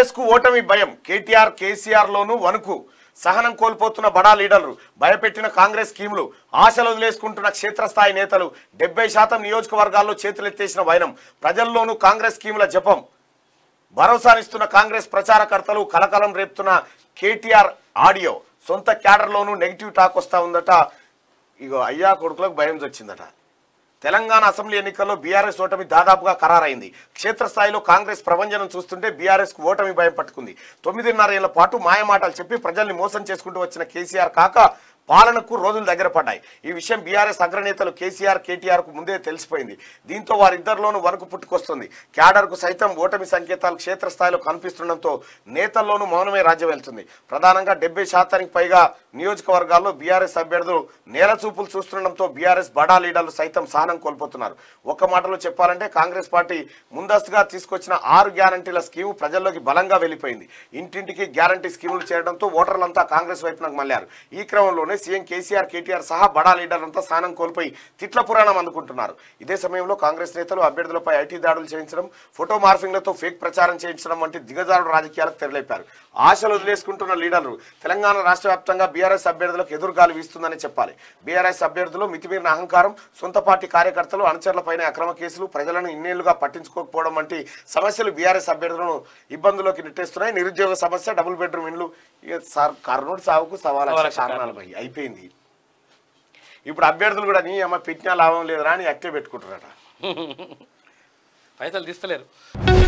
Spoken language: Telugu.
బీఆర్ఎస్ కు ఓటమి భయం కేటీఆర్ కేసీఆర్ లోను వణుకు సహనం కోల్పోతున్న బడా లీడర్లు భయపెట్టిన కాంగ్రెస్ స్కీములు ఆశలు వదిలేసుకుంటున్న క్షేత్రస్థాయి నేతలు డెబ్బై శాతం నియోజకవర్గాల్లో చేతులెత్తేసిన వైనం ప్రజల్లోనూ కాంగ్రెస్ స్కీముల జపం భరోసానిస్తున్న కాంగ్రెస్ ప్రచారకర్తలు కలకలం రేపుతున్న కేటీఆర్ ఆడియో సొంత క్యాడర్లోనూ నెగిటివ్ టాక్ వస్తా ఉందట ఇగో అయ్యా కొడుకులకు భయం వచ్చిందట తెలంగాణ అసెంబ్లీ ఎన్నికల్లో బీఆర్ఎస్ ఓటమి దాదాపుగా ఖరారైంది క్షేత్రస్థాయిలో కాంగ్రెస్ ప్రభంజనం చూస్తుంటే బీఆర్ఎస్ కు ఓటమి భయం పట్టుకుంది తొమ్మిదిన్నర ఏళ్ల పాటు మాయమాటలు చెప్పి ప్రజల్ని మోసం చేసుకుంటూ వచ్చిన కేసీఆర్ కాక పాలనకు రోజులు దగ్గర పడ్డాయి ఈ విషయం బీఆర్ఎస్ అగ్రనేతలు కేసీఆర్ కేటీఆర్ కు ముందే తెలిసిపోయింది దీంతో వారిద్దరిలోనూ వణుకు పుట్టుకొస్తుంది క్యాడర్ కు సైతం ఓటమి సంకేతాలు క్షేత్రస్థాయిలో కనిపిస్తుండటంతో నేతల్లోనూ మౌనమే రాజ్యం వెళ్తుంది ప్రధానంగా డెబ్బై శాతానికి పైగా నియోజకవర్గాల్లో బీఆర్ఎస్ అభ్యర్థులు నేల చూపులు చూస్తుండటంతో బీఆర్ఎస్ బడా లీడర్లు సైతం సహనం కోల్పోతున్నారు ఒక్క మాటలో చెప్పాలంటే కాంగ్రెస్ పార్టీ ముందస్తుగా తీసుకొచ్చిన ఆరు గ్యారంటీల స్కీము ప్రజల్లోకి బలంగా వెళ్ళిపోయింది ఇంటింటికి గ్యారంటీ స్కీములు చేయడంతో ఓటర్లంతా కాంగ్రెస్ వైపునకు మళ్లారు ఈ క్రమంలోనే సీఎం కేసీఆర్ కేటీఆర్ సహా బడా లీడర్లంతా స్థానం కోల్పోయి తిట్ల పురాణం అందుకుంటున్నారు ఇదే సమయంలో కాంగ్రెస్ నేతలు అభ్యర్థులపై ఐటీ దాడులు చేయించడం ఫోటో మార్ఫింగ్లతో ఫేక్ ప్రచారం చేయించడం వంటి దిగజారుడు రాజకీయాలకు తెరలేపారు ఆశలు వదిలేసుకుంటున్న లీడర్లు తెలంగాణ రాష్ట్ర వ్యాప్తంగా బీఆర్ఎస్ అభ్యర్థులకు ఎదురుగాలి వీస్తుందని చెప్పాలి బీఆర్ఎస్ అభ్యర్థులు మితిమీరిన అహంకారం సొంత పార్టీ కార్యకర్తలు అనుచరులపైన అక్రమ కేసులు ప్రజలను ఇన్నేళ్లుగా పట్టించుకోకపోవడం వంటి సమస్యలు బీఆర్ఎస్ అభ్యర్థులను ఇబ్బందుల్లోకి నెట్టేస్తున్నాయి నిరుద్యోగ సమస్య డబుల్ బెడ్రూమ్ ఇండ్లు ఇక సార్ కర్నూలు సాగుకు సవాల్ సవా లక్ష కారణాలు భయ్ అయిపోయింది ఇప్పుడు అభ్యర్థులు కూడా నీ అమ్మ పెట్టినా లాభం లేదురా అని యాక్టివ్ పెట్టుకుంటారట పైసలు తీస్తలేరు